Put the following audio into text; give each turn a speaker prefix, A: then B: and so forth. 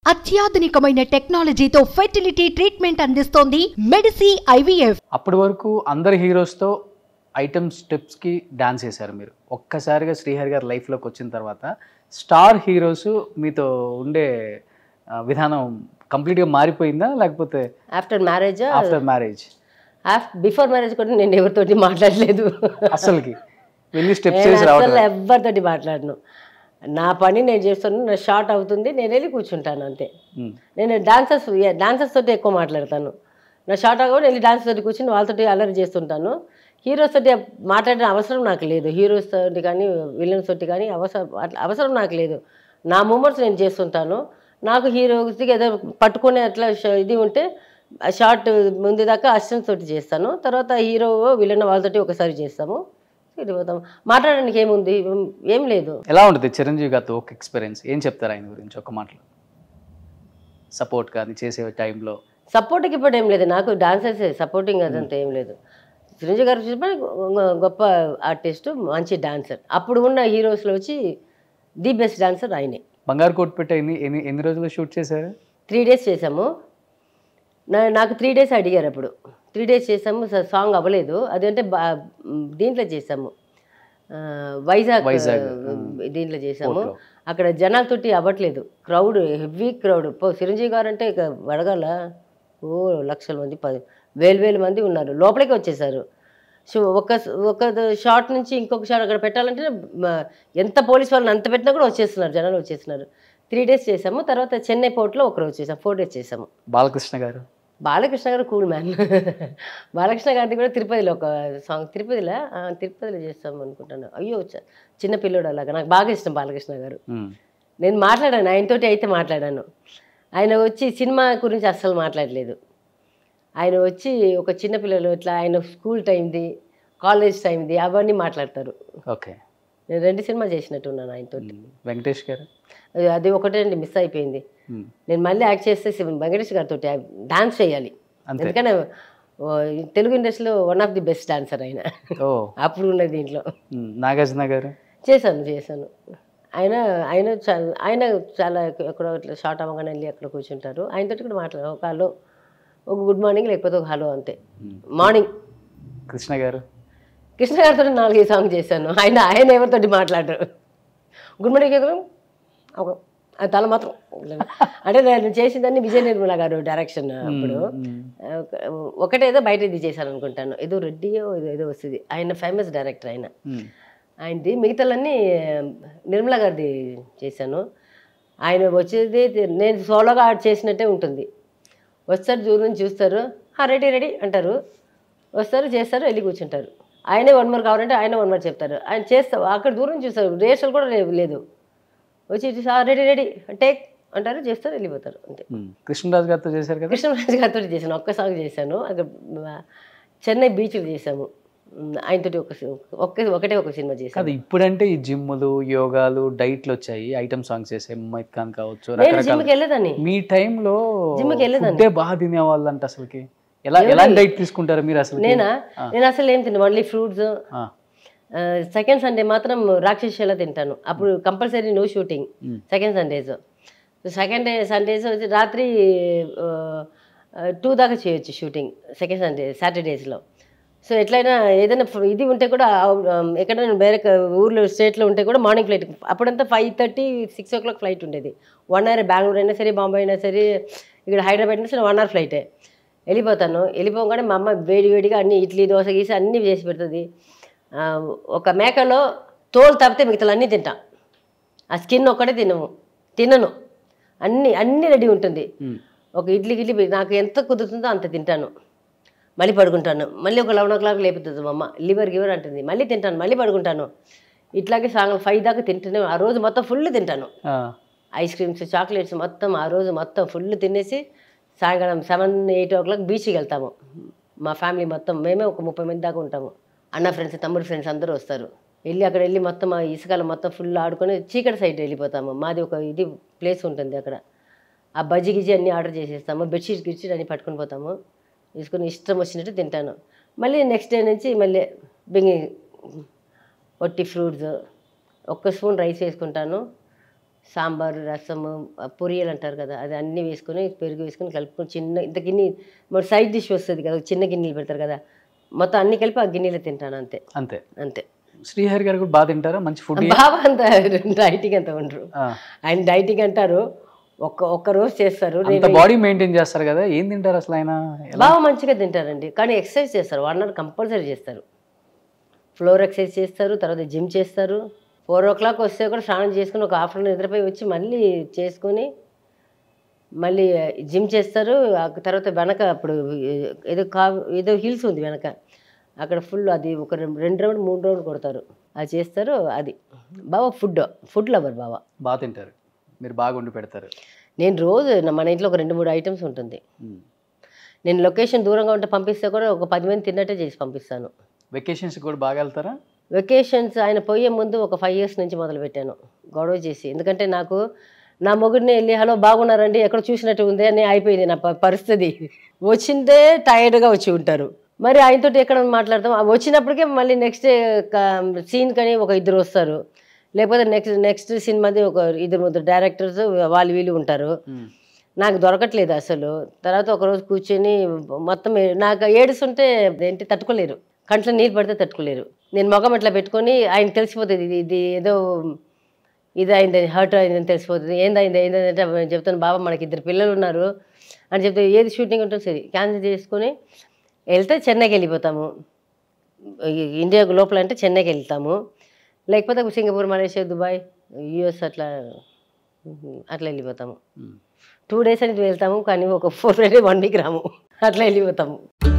A: అత్యాధునికమైన టెక్నాలజీతో fertility treatment అందిస్తోంది మెడిసి ఐవీఎఫ్
B: అప్పటి వరకు అందరి హీరోస్తో ఐటమ్ స్టెప్స్కి డాన్స్ చేశారు మీరు ఒక్కసారిగా శ్రీహరి గారి లైఫ్లోకి వచ్చిన తర్వాత స్టార్ హీరోస్ మీతో ఉండే ఆ, విధానం కంప్లీట్గా మారిపోయిందా లేకపోతే
C: after marriage
B: after marriage
C: before marriage కూడా నేను ఎవరితోటి మాట్లాడలేదు
B: అసలుకి వెళ్ళి స్టెప్స్
C: నేను
B: చేసి రావడం
C: అసలు ఎవరితోటి మాట్లాడను నా పని నేను చేస్తాను నా షార్ట్ అవుతుంది నేను వెళ్ళి కూర్చుంటాను అంతే
B: ఉమ్,
C: నేను డాన్సర్స్ డాన్సర్స్ తోటి ఎక్కువ మాట్లాడతాను నా షార్ట్ అవ్వకుండా వెళ్ళి డాన్స్ తోటి కూర్చుని వాళ్ళతోటి అల్లరి చేస్తుంటాను హీరోస్ తోటి మాట్లాడిన అవసరం నాకు లేదు హీరోస్ తోటి కానీ విలన్స్ తోటి కానీ అవసరం అట్లా అవసరం నాకు లేదు నా మూమెంట్స్ నేను చేస్తుంటాను నాకు హీరోస్కి ఏదో పట్టుకునే అట్లా ష- ఇది ఉంటే షార్ట్ ముందు దాకా అసిస్టెంట్ తోటి చేస్తాను తర్వాత హీరో విలన్ వాళ్ళతోటి ఒకసారి చేస్తాము వెళ్ళిపోతాము మాట్లాడడానికి ఏముంది ఏం లేదు
B: ఎలా ఉంటుంది చిరంజీవి గారితో ఒక ఎక్స్పీరియన్స్ ఏం చెప్తారు ఆయన గురించి ఒక మాటలో సపోర్ట్ కానీ చేసే టైంలో
C: సపోర్ట్కి ఇప్పుడు ఏం లేదు నాకు డాన్సర్స్ సపోర్టింగ్ అదంతా ఏం లేదు చిరంజీవి గారు చూసినా గొ- గొప్ప ఆర్టిస్ట్ మంచి డాన్సర్ అప్పుడు ఉన్న హీరోస్లో వచ్చి ది బెస్ట్ డాన్సర్ ఆయనే
B: బంగారు కోట్ పెట్టే ఎన్ని ఎన్ని ఎన్ని రోజులు షూట్ చేశారు
C: త్రీ డేస్ చేసాము నా- నాకు త్రీ డేస్ అడిగారు అప్పుడు త్రీ డేస్ చేసాము స- సాంగ్ అవ్వలేదు అదంటే బా- దీంట్లో చేసాము ఆ, వైజాగ్
B: వైజాగ్,
C: ఆ, దీంట్లో చేసాము
B: కోర్టులో.
C: అక్కడ జనాలతోటి అవ్వట్లేదు క్రౌడ్ హెవీ క్రౌడ్ పో చిరంజీవి గారు అంటే ఇక వడగల ఓ లక్షల మంది పది వేలు వేలు మంది ఉన్నారు లోపలికి వచ్చేసారు సో ఒక ఒక షాట్ నుంచి ఇంకొక షాట్ అక్కడ పెట్టాలంటే మ- ఎంత పోలీస్ వాళ్ళని అంత పెట్టినా కూడా వచ్చేస్తున్నారు జనాలు వచ్చేస్తున్నారు త్రీ డేస్ చేసాము తర్వాత చెన్నై పోర్ట్లో ఒక రోజు చేసాము ఫోర్ డేస్ చేసాము
B: బాలకృష్ణ గారు
C: బాలకృష్ణ గారు కూల్ మ్యాన్ బాలకృష్ణ గారిది కూడా తిరుపతిలో ఒక సాంగ్ తిరుపతిలో ఆ, తిరుపతిలో చేస్తాం అనుకుంటాను అయ్యో చ- చిన్న పిల్లోడు అలాగా నాకు బాగా ఇష్టం బాలకృష్ణ గారు
B: ఉమ్,
C: నేను మాట్లాడాను ఆయనతోటి అయితే మాట్లాడాను ఆయన వచ్చి సినిమా గురించి అస్సలు మాట్లాడలేదు ఆయన వచ్చి ఒక చిన్న పిల్లలు ఇట్లా ఆయన స్కూల్ టైంది కాలేజ్ టైంది అవన్నీ మాట్లాడతారు
B: ఓకే
C: నేను రెండు సినిమా చేసినట్టున్నాను ఆయనతో
B: ఉమ్, వెంకటేష్ గారు
C: అది ఒకటే అండి మిస్ అయిపోయింది
B: ఉమ్,
C: నేను మళ్ళీ యాక్ట్ చేస్తే శివ- వెంకటేష్ గారితో డాన్స్ చేయాలి
B: అంతే
C: ఎందుకంటే ఓ, తెలుగు ఇండస్ట్రీలో one of the best dancer ఆయన
B: ఓ
C: అప్పుడు ఉన్నది దీంట్లో
B: ఉమ్, నాగార్జున గారు
C: చేశాను చేశాను ఆయన ఆయన చాలా ఆయన చాలా ఎక్కడో ఇట్లా షార్ట్ అవ్వగానే వెళ్ళి అక్కడ కూర్చుంటారు ఆయనతో కూడా మాట్లాడు ఒక హలో ఒక గుడ్ మార్నింగ్ లేకపోతే ఒక హలో అంతే
B: ఉమ్,
C: మార్నింగ్
B: కృష్ణ గారు
C: కృష్ణ గారితో నాలుగు సాంగ్ చేశాను ఆయన ఆయన ఎవరితోటి మాట్లాడరు గుడ్ మార్నింగ్ కదా ఒక ఆ తల మాత్రం ఇట్లా. అంటే నేను చేసిందని విజయ నిర్మల గారు డైరెక్షన్ అప్పుడు
B: ఉమ్,
C: ఒక- ఒకటేదో బయట ఇది చేశాను అనుకుంటాను ఏదో రెడ్డియో ఏదో ఏదో వస్తుంది ఆయన ఫేమస్ డైరెక్టర్ ఆయన
B: ఉమ్,
C: ఆయనది మిగతాలన్నీ నిర్మల గారిది చేశాను ఆయన వచ్చేది నేను సోలోగా ఆర్ట్ చేసినట్టే ఉంటుంది వస్తారు దూరం నుంచి చూస్తారు "ఆ, రెడీ రెడీ అంటారు వస్తారు చేస్తారు వెళ్ళి కూర్చుంటారు ఆయనే వన్ మోర్ కావాలంటే ఆయన వన్ మోర్ చెప్తారు ఆయన చేస్తారు అక్కడ దూరం నుంచి చూస్తారు రేషల్ కూడా లే- లేదు వచ్చి చూసి, "ఆ, రెడీ రెడీ టేక్ అంటారు చేస్తారు వెళ్ళిపోతారు అంతే
B: ఉమ్. కృష్ణరాజు గారితో చేశారు కదా
C: కృష్ణరాజు గారితో చేశాను ఒక్క సాంగ్ చేశాను అక్కడ మ- చెన్నై బీచ్లో చేశాము ఉమ్, ఆయనతోటి ఒక సి- ఒక్క ఒకటే ఒక సినిమా చేశాను
B: కాదు ఇప్పుడంటే ఈ జిమ్లు యోగాలు డైట్లు వచ్చాయి ఐటమ్ సాంగ్స్ చేసే ముమ్మైద్ ఖాన్ కావచ్చు
C: నేను
B: రకరకాల
C: జిమ్కి వెళ్ళేదాన్ని
B: మీ టైంలో
C: జిమ్కి వెళ్ళేదాన్ని.
B: ఫుడ్డే బాగా తినేవాళ్ళు అంట అసలుకి ఎలా ఎలాంటి డైట్ తీసుకుంటారు మీరు అసలు
C: నేనా నేను అసలు ఏం తిన్నాను ఓన్లీ ఫ్రూట్స్ సెకండ్ సండే మాత్రం రాక్షసేలా తింటాను అప్పుడు compulsory no shooting second Sundays second day Sundays వచ్చి రాత్రి టూ దాకా చేయొచ్చు షూటింగ్ సెకండ్ సండే సాటర్డేస్లో సో ఎట్లయినా ఏదైనా ఫ- ఇది ఉంటే కూడా ఆ, ఎక్కడైనా వేరే క- ఊర్లో స్టేట్లో ఉంటే కూడా మార్నింగ్ ఫ్లైట్ అప్పుడంతా five thirty six o'clock flight ఉండేది వన్ అవర్ బెంగళూరు అయినా సరే బాంబే అయినా సరే ఇక్కడ హైదరాబాద్ అయినా సరే వన్ అవర్ ఫ్లైటే వెళ్ళిపోతాను వెళ్ళిపోగానే మా అమ్మ వేడి వేడిగా అన్ని ఇడ్లీ దోశ గీసి అన్నీ చేసి పెడుతుంది ఆ, ఒక మేకలో తోలు తప్పితే మిగతా అన్నీ తింటా ఆ స్కిన్ ఒక్కటే తినము తినను అన్నీ అన్నీ రెడీ ఉంటుంది ఒక ఇడ్లీ గిడ్లీ నాకు ఎంత కుదురుతుందో అంత తింటాను మళ్ళీ పడుకుంటాను మళ్ళీ ఒక లెవెన్ ఓ క్లాక్ లేపుతుంది మా అమ్మ లివర్ గివర్ అంటుంది మళ్ళీ తింటాను మళ్ళీ పడుకుంటాను ఇట్లాగే సాయంత్రం ఫైవ్ దాకా తింటూనే ఆ రోజు మొత్తం ఫుల్ తింటాను ఐస్ క్రీమ్స్ చాక్లెట్స్ మొత్తం ఆ రోజు మొత్తం ఫుల్ తినేసి సాయంకాలం సెవెన్ ఎయిట్ ఓ క్లాక్ బీచ్కి వెళ్తాము మా ఫ్యామిలీ మొత్తం మేమే ఒక ముప్పై మంది దాకా ఉంటాము అన్న ఫ్రెండ్స్ తమ్ముడు ఫ్రెండ్స్ అందరూ వస్తారు వెళ్ళి అక్కడ వెళ్ళి మొత్తం ఆ ఇసుకలు మొత్తం ఫుల్ ఆడుకొని చీకటి సైడ్ వెళ్ళిపోతాము మాది ఒక ఇది ప్లేస్ ఉంటుంది అక్కడ ఆ బజ్జి గిజ్జి అన్నీ ఆర్డర్ చేసేస్తాము బెడ్షీట్ గిడ్షీట్ అన్నీ పట్టుకొని పోతాము తీసుకొని ఇష్టం వచ్చినట్టు తింటాను మళ్ళీ నెక్స్ట్ డే నుంచి మళ్ళీ బింగి ఒట్టి ఫ్రూట్స్ ఒక్క స్పూన్ రైస్ వేసుకుంటాను సాంబారు రసము ఆ పొరియలు అంటారు కదా అది అన్నీ వేసుకొని పెరుగు వేసుకొని కలుపుకొని చిన్న ఇంత గిన్నె మరి సైడ్ డిష్ వస్తుంది కదా ఒక చిన్న గిన్నెలు పెడతారు కదా మొత్తం అన్ని కలిపి ఆ గిన్నెలో తింటాను అంతే
B: అంతే
C: అంతే
B: శ్రీహరి గారు కూడా బాగా తింటారా మంచి ఫుడ్
C: బాబా అంత డైటింగ్ అంత ఉండరు ఆయన డైటింగ్ అంటారు ఒక్క ఒక్క రోజు చేస్తారు
B: అంత
C: నేను
B: బాడీ మెయింటైన్ చేస్తారు కదా ఏం తింటారు అసలు ఆయన ఎలా?
C: బాగా మంచిగా తింటారండి కానీ ఎక్సర్సైజ్ చేస్తారు వన్ అవర్ కంపల్సరీ చేస్తారు ఫ్లోర్ ఎక్సర్సైజ్ చేస్తారు తర్వాత జిమ్ చేస్తారు ఫోర్ ఓ క్లాక్ వస్తే కూడా స్నానం చేసుకుని ఒక ఆఫ్టర్నూన్ నిద్రపోయి వచ్చి మళ్ళీ చేసుకొని మళ్ళీ జిమ్ చేస్తారు ఆ తర్వాత వెనక అప్పుడు ఏదో కా ఏదో హిల్స్ ఉంది వెనక అక్కడ ఫుల్ అది ఒక రెండు రెండు రౌండ్ మూడు రౌండ్ కొడతారు అది చేస్తారు అది బాబా ఫుడ్ ఫుడ్ లవర్ బాబా
B: బాగా తింటారు మీరు బాగా వండి పెడతారు
C: నేను రోజు నా- మన ఇంట్లో ఒక రెండు మూడు ఐటమ్స్ ఉంటుంది
B: ఉమ్.
C: నేను లొకేషన్ దూరంగా ఉంటే పంపిస్తే కూడా ఒక పది మంది తిన్నట్టే చేసి పంపిస్తాను
B: వెకేషన్స్ కూడా బాగా వెళ్తారా
C: వెకేషన్స్ ఆయన పోయే ముందు ఒక ఫైవ్ ఇయర్స్ నుంచి మొదలు పెట్టాను గొడవ చేసి ఎందుకంటే నాకు నా మొగుడిని వెళ్ళి హలో బాగున్నారండి ఎక్కడ చూసినట్టు ఉంది అని అయిపోయింది నా ప- పరిస్థితి వచ్చిందే టైర్డ్గా వచ్చి ఉంటారు మరి ఆయనతో ఎక్కడ మాట్లాడతాం ఆ వచ్చినప్పటికే మళ్ళీ నెక్స్ట్ సీన్ కానీ ఒక ఇద్దరు వస్తారు లేకపోతే నెక్స్ట్ నెక్స్ట్ సినిమాది ఒక ఇద్దరు ముగ్గురు డైరెక్టర్స్ వాళ్ళు వీళ్ళు ఉంటారు
B: ఉమ్.
C: నాకు దొరకట్లేదు అసలు తర్వాత ఒకరోజు కూర్చొని మొత్తం ఏ- నాకు ఏడుస్తుంటే ఏంటి తట్టుకోలేరు కంట్లో నీళ్ళు పడితే తట్టుకోలేరు నేను ముఖం అట్లా పెట్టుకొని ఆయన తెలిసిపోతుంది ఇది ఇది ఏదో ఇది అయింది హర్ట్ అయిందని తెలిసిపోతుంది ఏందైంది ఏంది అంటే నేను చెప్తాను బాబా మనకి ఇద్దరు పిల్లలు ఉన్నారు అని చెప్తే ఏది షూటింగ్ ఉంటుందో సరే క్యాన్సిల్ చేసుకొని వెళ్తే చెన్నైకి వెళ్ళిపోతాము ఈ- ఇండియా లోపల అంటే చెన్నైకి వెళ్తాము లేకపోతే సింగపూర్ మలేషియా దుబాయ్ యుఎస్ అట్లా అట్లా వెళ్ళిపోతాము
B: ఉమ్.
C: టూ డేస్ అనేది వెళ్తాము కానీ ఒక ఫోర్ డే వన్ వీక్ రాము అట్లా వెళ్ళిపోతాము